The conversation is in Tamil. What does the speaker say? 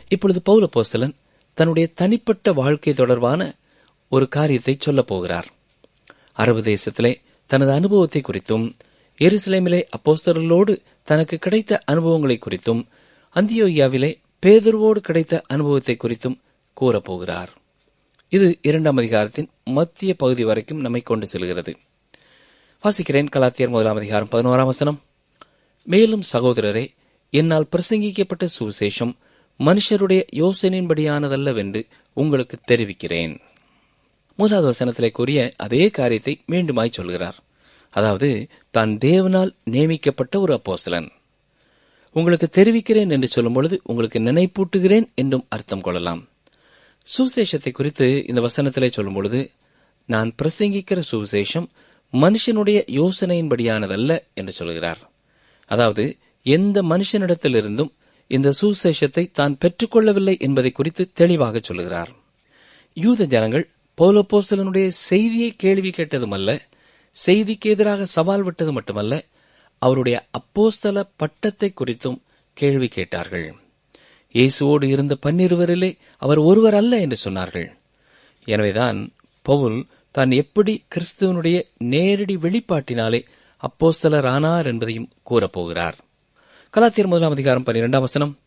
இப்பொழுது பௌலப்போஸ்தலன் தன்னுடைய தனிப்பட்ட வாழ்க்கை தொடர்பான ஒரு காரியத்தை சொல்லப் போகிறார் அரபு தேசத்திலே தனது அனுபவத்தை குறித்தும் எருசலேமிலே அப்போஸ்தலர்களோடு தனக்கு கிடைத்த அனுபவங்களை குறித்தும் அந்தியோகியாவிலே பேதுருவோடு கிடைத்த அனுபவத்தை குறித்தும் கூறப்போகிறார் இது இரண்டாம் அதிகாரத்தின் மத்திய பகுதி வரைக்கும் நம்மை கொண்டு செல்கிறது வாசிக்கிறேன் கலாத்தியர் முதலாம் அதிகாரம் பதினோராம் வசனம் மேலும் சகோதரரே என்னால் பிரசங்கிக்கப்பட்ட சுவிசேஷம் மனுஷருடைய யோசனையின்படியானதல்லவென்று உங்களுக்கு தெரிவிக்கிறேன் முதலாவது வசனத்திலே கூறிய அதே காரியத்தை மீண்டுமாய் சொல்கிறார் அதாவது தான் தேவனால் நியமிக்கப்பட்ட ஒரு அப்போஸ்தலன் உங்களுக்கு தெரிவிக்கிறேன் என்று சொல்லும் பொழுது உங்களுக்கு நினைப்பூட்டுகிறேன் என்றும் அர்த்தம் கொள்ளலாம் சுவிசேஷத்தை குறித்து இந்த வசனத்திலே சொல்லும் பொழுது நான் பிரசங்கிக்கிற சுவிசேஷம் மனுஷனுடைய யோசனையின்படியானதல்ல என்று சொல்கிறார் அதாவது எந்த மனுஷனிடத்திலிருந்தும் இந்த சுவிசேஷத்தை தான் பெற்றுக்கொள்ளவில்லை என்பதை குறித்து தெளிவாக சொல்கிறார் யூத ஜனங்கள் பௌலப்போஸ்தலனுடைய செய்தியை கேள்வி கேட்டதுமல்ல செய்திக்கு எதிராக சவால் விட்டது மட்டுமல்ல அவருடைய அப்போஸ்தல பட்டத்தை குறித்தும் கேள்வி கேட்டார்கள் இயேசுவோடு இருந்த பன்னிருவரிலே அவர் ஒருவர் அல்ல என்று சொன்னார்கள் எனவேதான் பவுல் தான் எப்படி கிறிஸ்துவனுடைய நேரடி வெளிப்பாட்டினாலே அப்போஸ்தலர் ஆனார் என்பதையும் கூறப்போகிறார் கலாத்தியர் முதலாம் அதிகாரம் பன்னிரெண்டாம் வசனம்